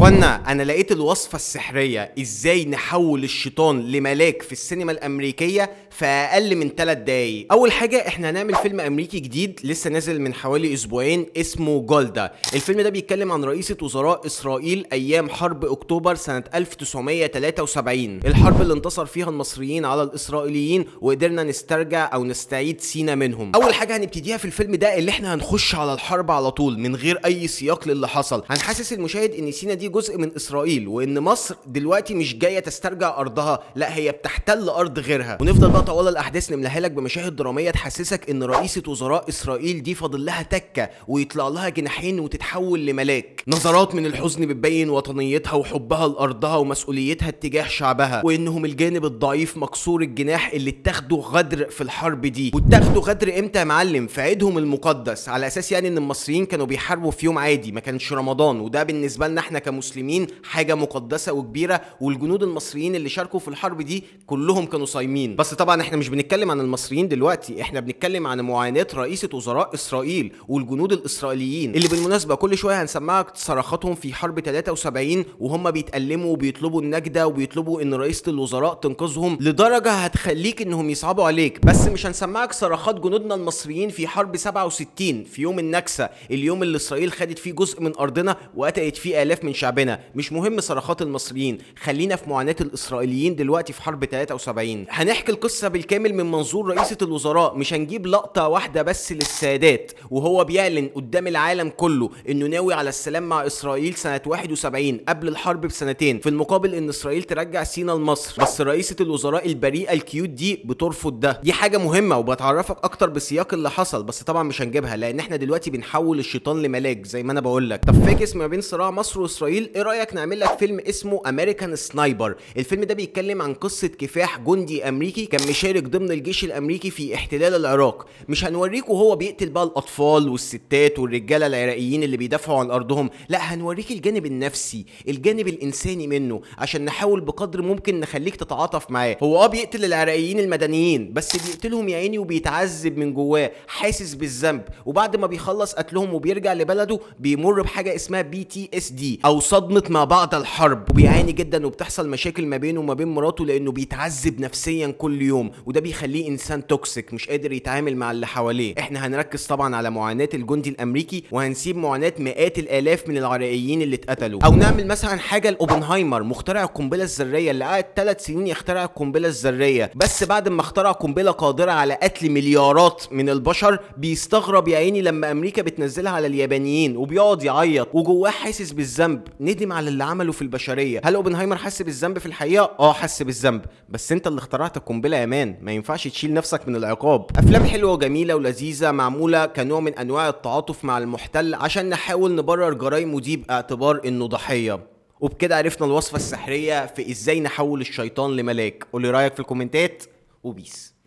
اخوانا انا لقيت الوصفة السحرية ازاي نحول الشيطان لملاك في السينما الامريكية في اقل من 3 دقايق اول حاجة احنا هنعمل فيلم امريكي جديد لسه نازل من حوالي اسبوعين اسمه جولدا الفيلم ده بيتكلم عن رئيسة وزراء اسرائيل ايام حرب اكتوبر سنة 1973 الحرب اللي انتصر فيها المصريين على الاسرائيليين وقدرنا نسترجع او نستعيد سينا منهم اول حاجة هنبتديها في الفيلم ده اللي احنا هنخش على الحرب على طول من غير اي سياق للي حصل هنحسس المشاهد ان سينا دي جزء من اسرائيل وان مصر دلوقتي مش جايه تسترجع ارضها لا هي بتحتل ارض غيرها ونفضل بقى طوال الاحداث نملاها لك بمشاهد دراميه تحسسك ان رئيسه وزراء اسرائيل دي فاضل لها تكه ويطلع لها جناحين وتتحول لملاك نظرات من الحزن بتبين وطنيتها وحبها لارضها ومسؤوليتها اتجاه شعبها وانهم الجانب الضعيف مكسور الجناح اللي اتاخدوا غدر في الحرب دي واتاخدوا غدر امتى يا معلم في عيدهم المقدس على اساس يعني ان المصريين كانوا بيحاربوا في يوم عادي ما كانش رمضان وده بالنسبه لنا احنا كمسلمين حاجه مقدسه وكبيره والجنود المصريين اللي شاركوا في الحرب دي كلهم كانوا صايمين بس طبعا احنا مش بنتكلم عن المصريين دلوقتي احنا بنتكلم عن معاناه رئيسه وزراء اسرائيل والجنود الاسرائيليين اللي بالمناسبه كل شويه هنسمعك صرخاتهم في حرب 73 وهم بيتألموا وبيطلبوا النجده وبيطلبوا ان رئيسه الوزراء تنقذهم لدرجه هتخليك انهم يصعبوا عليك بس مش هنسمعك صرخات جنودنا المصريين في حرب 67 في يوم النكسه اليوم اللي اسرائيل خدت فيه جزء من ارضنا وقتلت فيه الاف من شعبنا مش مهم صرخات المصريين خلينا في معاناه الاسرائيليين دلوقتي في حرب 73 هنحكي القصه بالكامل من منظور رئيسه الوزراء مش هنجيب لقطه واحده بس للسادات وهو بيعلن قدام العالم كله انه ناوي على السلام مع اسرائيل سنه 71 قبل الحرب بسنتين في المقابل ان اسرائيل ترجع سينا لمصر بس رئيسه الوزراء البريئه الكيوت دي بترفض ده دي حاجه مهمه وبتعرفك اكتر بسياق اللي حصل بس طبعا مش هنجيبها لان احنا دلوقتي بنحول الشيطان لملاك زي ما انا بقول لك طب فاكس ما بين صراع مصر واسرائيل ايه رايك نعمل لك فيلم اسمه امريكان سنايبر الفيلم ده بيتكلم عن قصه كفاح جندي امريكي كان مشارك ضمن الجيش الامريكي في احتلال العراق مش هنوريك وهو بيقتل بقى الاطفال والستات والرجاله العراقيين اللي بيدافعوا عن ارضهم لا هنوريك الجانب النفسي الجانب الانساني منه عشان نحاول بقدر ممكن نخليك تتعاطف معاه هو اه بيقتل العراقيين المدنيين بس بيقتلهم يا عيني وبيتعذب من جواه حاسس بالذنب وبعد ما بيخلص قتلهم وبيرجع لبلده بيمر بحاجه اسمها بي تي اس دي او صدمه ما بعد الحرب وبيعاني جدا وبتحصل مشاكل ما بينه وما بين مراته لانه بيتعذب نفسيا كل يوم وده بيخليه انسان توكسيك مش قادر يتعامل مع اللي حواليه احنا هنركز طبعا على معاناه الجندي الامريكي وهنسيب معاناه مئات الالاف من العراقيين اللي اتقتلوا او نعمل مثلا حاجه لاوبنهايمر مخترع القنبله الذريه اللي قعد ثلاث سنين يخترع القنبله الذريه بس بعد ما اخترع قنبله قادره على قتل مليارات من البشر بيستغرب يا عيني لما امريكا بتنزلها على اليابانيين وبيقعد يعيط وجواه حاسس بالذنب ندم على اللي عمله في البشريه هل اوبنهايمر حس بالذنب في الحقيقه اه حس بالذنب بس انت اللي اخترعت القنبله يا مان ما ينفعش تشيل نفسك من العقاب افلام حلوه وجميله ولذيذه معموله كنوع من انواع التعاطف مع المحتل عشان نحاول نبرر جرائمه دي باعتبار انه ضحيه وبكده عرفنا الوصفه السحريه في ازاي نحول الشيطان لملاك قولي رايك في الكومنتات وبيس